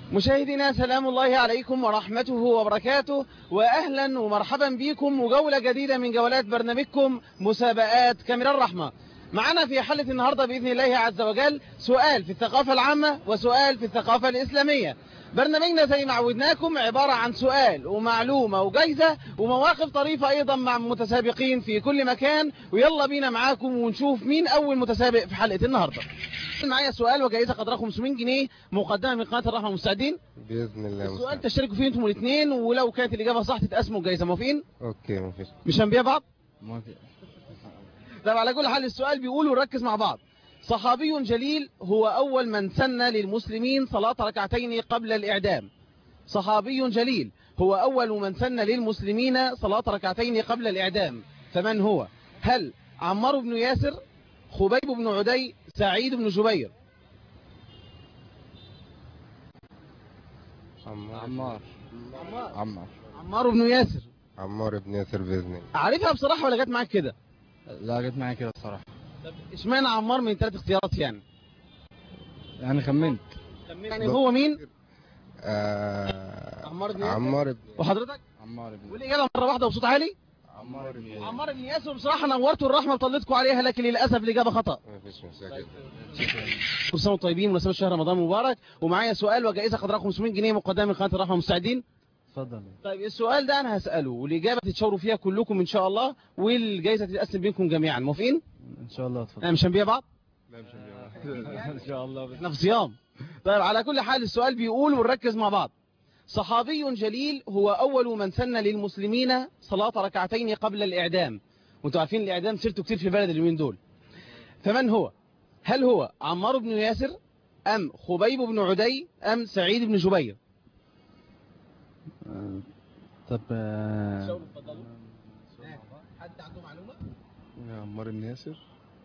مشاهدينا سلام الله عليكم ورحمته وبركاته وأهلا ومرحبا بكم وجولة جديدة من جولات برنامجكم مسابقات كاميرا الرحمة معنا في حلقة النهاردة بإذن الله عز وجل سؤال في الثقافة العامة وسؤال في الثقافة الإسلامية برنامجنا زي ما عودناكم عبارة عن سؤال ومعلومة وجايزة ومواقف طريفة أيضا مع متسابقين في كل مكان ويلا بينا معاكم ونشوف مين أول متسابق في حلقة النهاردة معايا سؤال وجائزة قدرها 500 جنيه مقدمة من قناة الرحمة مستعدين باذن الله السؤال مستعد. تشتركوا فيه انتم الاثنين ولو كانت الإجابة صح تتقسموا الجائزة موافقين اوكي مفيش مش هنبيع بعض موافق طب على كل حال السؤال بيقول ونركز مع بعض صحابي جليل هو أول من سن للمسلمين صلاة ركعتين قبل الإعدام صحابي جليل هو أول من سن للمسلمين صلاة ركعتين قبل الإعدام فمن هو هل عمار بن ياسر خبيب بن عدي سعيد بن جبير عمار عمار عمار عمار بن ياسر عمار بن ياسر باذن الله عارفها بصراحة ولا جت معاك كده لا جت معايا كده الصراحة اشمعنى عمار من ثلاث اختيارات يعني يعني خمنت يعني هو مين آه عمار بن ياسر. عمار بن وحضرتك عمار بن والإجابة مرة واحدة وبصوت عالي عمار بن عمار بن ياسر بصراحة نورتوا الرحمة وطلتكم عليها لكن للأسف الإجابة خطأ مفيش مشاكل كل سنة وانتم طيبين مناسبة شهر رمضان مبارك ومعايا سؤال وجائزة قدرها 500 جنيه مقدمة من قناة الرحمة مستعدين اتفضل طيب السؤال ده أنا هسأله والإجابة تتشاوروا فيها كلكم إن شاء الله والجائزة تتقسم بينكم جميعا موافقين؟ ان شاء الله اتفضل أنا مش هنبيع بعض؟ ان شاء الله احنا في صيام طيب على كل حال السؤال بيقول ونركز مع بعض صحابي جليل هو أول من سن للمسلمين صلاة ركعتين قبل الإعدام وانتوا عارفين الإعدام سيرته كتير في البلد اليومين دول فمن هو هل هو عمار بن ياسر أم خبيب بن عدي أم سعيد بن جبير آه، طب آه، حد عنده معلومة عمار بن ياسر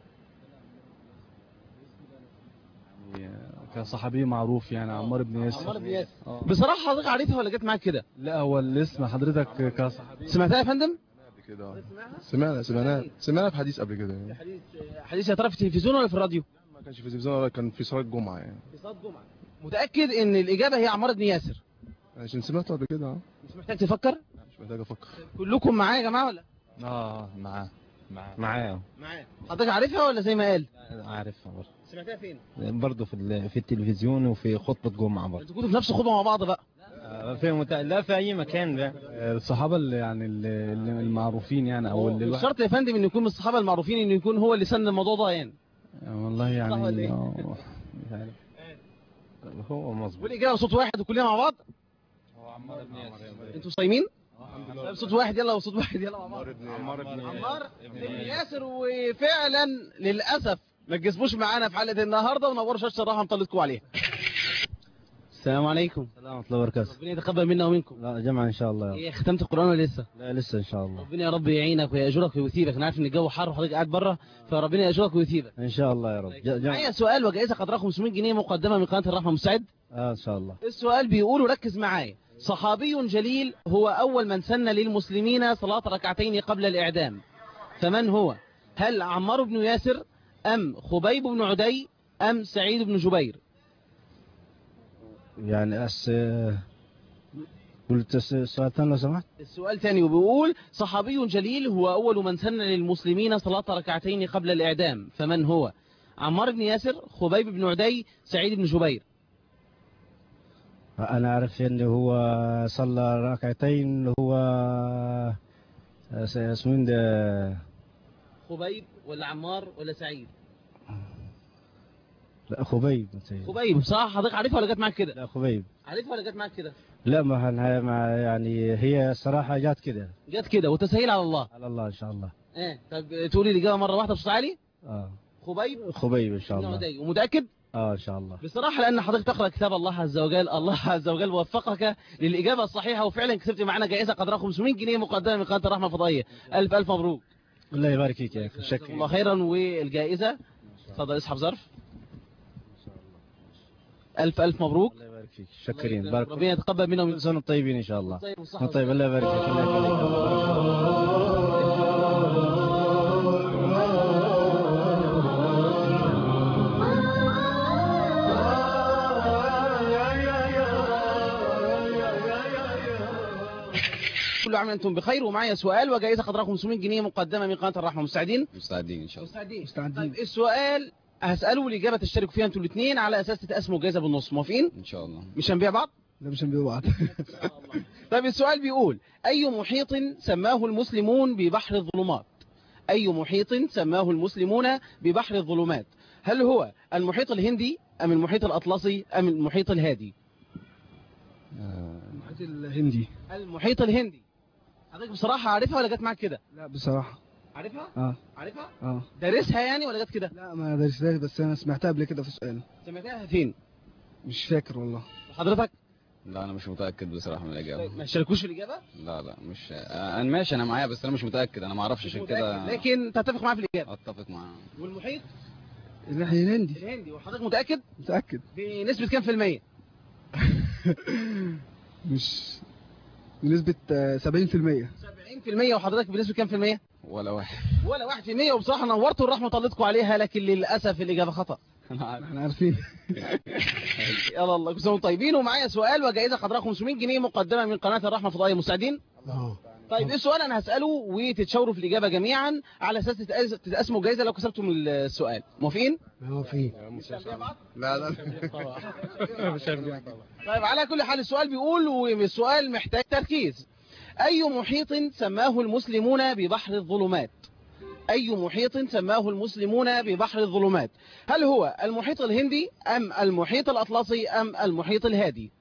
يعني كصحابي معروف يعني عمار بن ياسر عمار بن ياسر آه. بصراحة حضرتك عارفها ولا جت معاك كده لا هو الاسم حضرتك كصحابي سمعتها يا فندم قبل كده آه. سمعنا سمعنا سمعنا في حديث قبل كده يعني حديث حديث يا ترى في التلفزيون ولا في الراديو ما كانش في التلفزيون ولا كان في صلاه الجمعه يعني في صلاة جمعة متأكد ان الإجابة هي عمار بن ياسر عشان سمعته قبل كده اه مش محتاج تفكر مش محتاج افكر كلكم معايا يا جماعة ولا اه معاه معاه معايا معايا حضرتك عارفها ولا زي ما قال عارفها برضه سمعتها فين برضه في ال- في التلفزيون وفي خطبة جمعة برضه انتوا كنتوا في نفس الخطبه مع بعض بقى في مت... لا في أي مكان بقى الصحابة اللي يعني اللي اللي المعروفين يعني او اللي مش الواحد شرط يا فندم انه يكون من الصحابه المعروفين انه يكون هو اللي سن الموضوع ده يعني والله صح يعني ولا إيه؟ آه، مش عارف. هو مظبوط والاجابه بصوت واحد وكلنا مع بعض هو عمار بن ياسر انتوا صايمين طيب صوت واحد يلا وصوت واحد يلا مع بعض عمار بن عمار بن ياسر وفعلا للاسف ما تجسموش معانا في حلقه النهارده ونوروا شاشه الراحه مطلتكم عليها السلام عليكم السلام ورحمة الله وبركاته ربنا يتقبل منا ومنكم لا جمعة إن شاء الله ايه ختمت القران ولا لسه لا لسه إن شاء الله ربنا يا رب يعينك ويأجرك ويثيبك انا عارف ان الجو حر وحضرتك قاعد بره فربنا يأجرك ويثيبك إن شاء الله يا رب ج- جمعة معايا سؤال وجائزه قدرها 500 جنيه مقدمه من قناه الرحمه مستعد آه إن شاء الله السؤال بيقول وركز معايا صحابي جليل هو أول من سن للمسلمين صلاة ركعتين قبل الإعدام فمن هو هل عمار بن ياسر أم خبيب بن عدي أم سعيد بن جبير يعني أس آه، قلت س- سؤال ثاني لو سمحت السؤال ثاني وبيقول صحابي جليل هو أول من سن للمسلمين صلاة ركعتين قبل الإعدام فمن هو عمار بن ياسر خبيب بن عدي سعيد بن جبير أنا أعرف إنه هو صلى ركعتين اللي هو آه، س- اسمه مين ده خبيب ولا عمار ولا سعيد لا خبيب متهيألي. خبيب بصراحة حضرتك عارفها ولا جت معاك كده لا خبيب عارفها ولا جت معاك كده لا ما هن- ما يعني هي صراحة جات كده جت كده وتسهيل على الله على الله إن شاء الله ايه طب تقولي الإجابة مرة واحدة بصوت عالي آه خبيب خبيب إن شاء بن الله عدي ومتأكد آه إن شاء الله بصراحة لأن حضرتك تقرأ كتاب الله عز وجل الله عز وجل وفقك للإجابة الصحيحة وفعلا كسبت معنا جائزة قدرها 500 جنيه مقدمة من قناة الرحمة الفضائية ألف ألف مبروك الله يبارك فيك يا أخي جزاكم شكرا الله خيرا والجائزة اتفضل اسحب ظرف ألف ألف مبروك الله يبارك فيك شكرين بارك ربنا يتقبل منا ومنكم كل سنة طيبين إن شاء الله طيب والصحة طيب الله يبارك فيك الله يخليك كل عام أنتم بخير ومعايا سؤال وجائزة قدرها 500 جنيه مقدمة من قناة الرحمة مستعدين؟ مستعدين ان شاء الله مستعدين مستعدين. طيب السؤال هسأله والإجابة تشتركوا فيها أنتوا الاثنين على أساس تتقسموا الجائزة بالنص موافقين؟ ان شاء الله مش هنبيع بعض؟ لا مش هنبيع بعض طيب السؤال بيقول أي محيط سماه المسلمون ببحر الظلمات أي محيط سماه المسلمون ببحر الظلمات هل هو المحيط الهندي أم المحيط الأطلسي أم المحيط الهادي المحيط الهندي المحيط الهندي حضرتك بصراحة عارفها ولا جت معاك كده لا بصراحة عارفها اه عارفها اه دارسها يعني ولا جت كده لا ما درستهاش بس انا سمعتها قبل كده في سؤال سمعتها فين مش فاكر والله حضرتك لا انا مش متاكد بصراحه من الاجابه ما تشاركوش في الإجابة لا لا مش انا ماشي انا معايا بس انا مش متاكد انا ما اعرفش عشان كده متأكد، لكن تتفق معايا في الإجابة اتفق معاه والمحيط الناحية الهندي الهندي وحضرتك متأكد متأكد بنسبة كام في المية مش بنسبة آه، 70% 70% وحضرتك بنسبة كام في المية ولا واحد ولا واحد في المية وبصراحة نورتوا الرحمة طلتكم عليها لكن للأسف الإجابة خطأ انا عارف احنا عارفين يلا الله كل سنة وانتم طيبين ومعايا سؤال وجائزة قدرها 500 جنيه مقدمة من قناة الرحمة الفضائية مستعدين؟ طيب ايه السؤال انا هسأله وتتشاوروا في الإجابة جميعا على أساس تتقاس- تتقسموا الجائزة لو كسبتم السؤال موافقين؟ لا لا طيب على كل حال السؤال بيقول والسؤال محتاج تركيز أي محيط سماه المسلمون ببحر الظلمات أي محيط سماه المسلمون ببحر الظلمات هل هو المحيط الهندي أم المحيط الأطلسي أم المحيط الهادي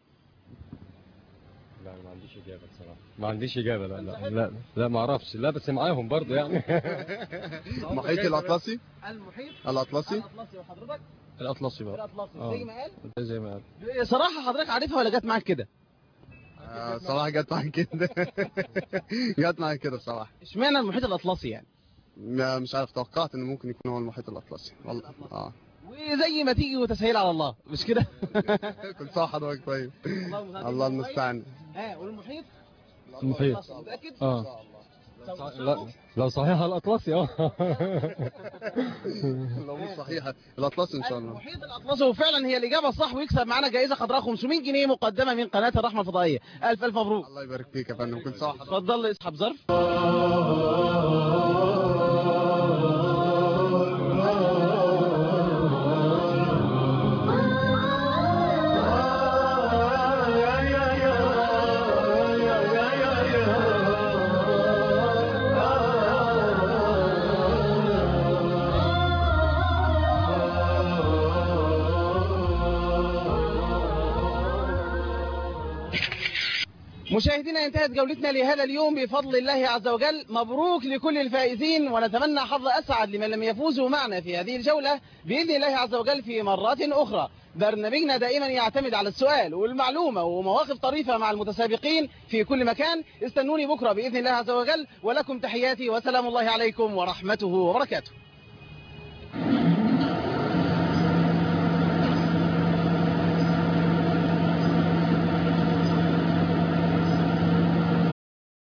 لا ما عنديش اجابه بصراحه ما عنديش اجابه لا لا لا, لا ما اعرفش لا بس معاهم برضه يعني محيط الأطلسي المحيط الأطلسي الأطلسي وحضرتك الاطلسي بقى الأطلسي آه. زي ما قال زي ما قال صراحة حضرتك عارفها ولا جت معاك كده آه، صراحة جت معايا كده جت معايا كده بصراحة اشمعنى المحيط الأطلسي يعني ما- مش عارف توقعت إنه ممكن يكون هو المحيط الأطلسي والله اه وزي ما تيجي وتسهيل على الله مش كده كل سنة وحضرتك طيب الله الله المستعان ها والمحيط المحيط متأكد اه لا لو صحيح الاطلسي اه لو مش صحيحة الأطلسي إن شاء الله المحيط الأطلسي وفعلا هي الإجابة الصح ويكسب معانا جائزة قدرها 500 جنيه مقدمة من قناة الرحمة الفضائية ألف ألف مبروك الله يبارك فيك يا فندم كل سنة وحضرتك اتفضل اسحب ظرف مشاهدينا انتهت جولتنا لهذا اليوم بفضل الله عز وجل مبروك لكل الفائزين ونتمنى حظ أسعد لمن لم يفوزوا معنا في هذه الجولة بإذن الله عز وجل في مرات أخرى برنامجنا دائما يعتمد على السؤال والمعلومة ومواقف طريفة مع المتسابقين في كل مكان استنوني بكرة بإذن الله عز وجل ولكم تحياتي وسلام الله عليكم ورحمته وبركاته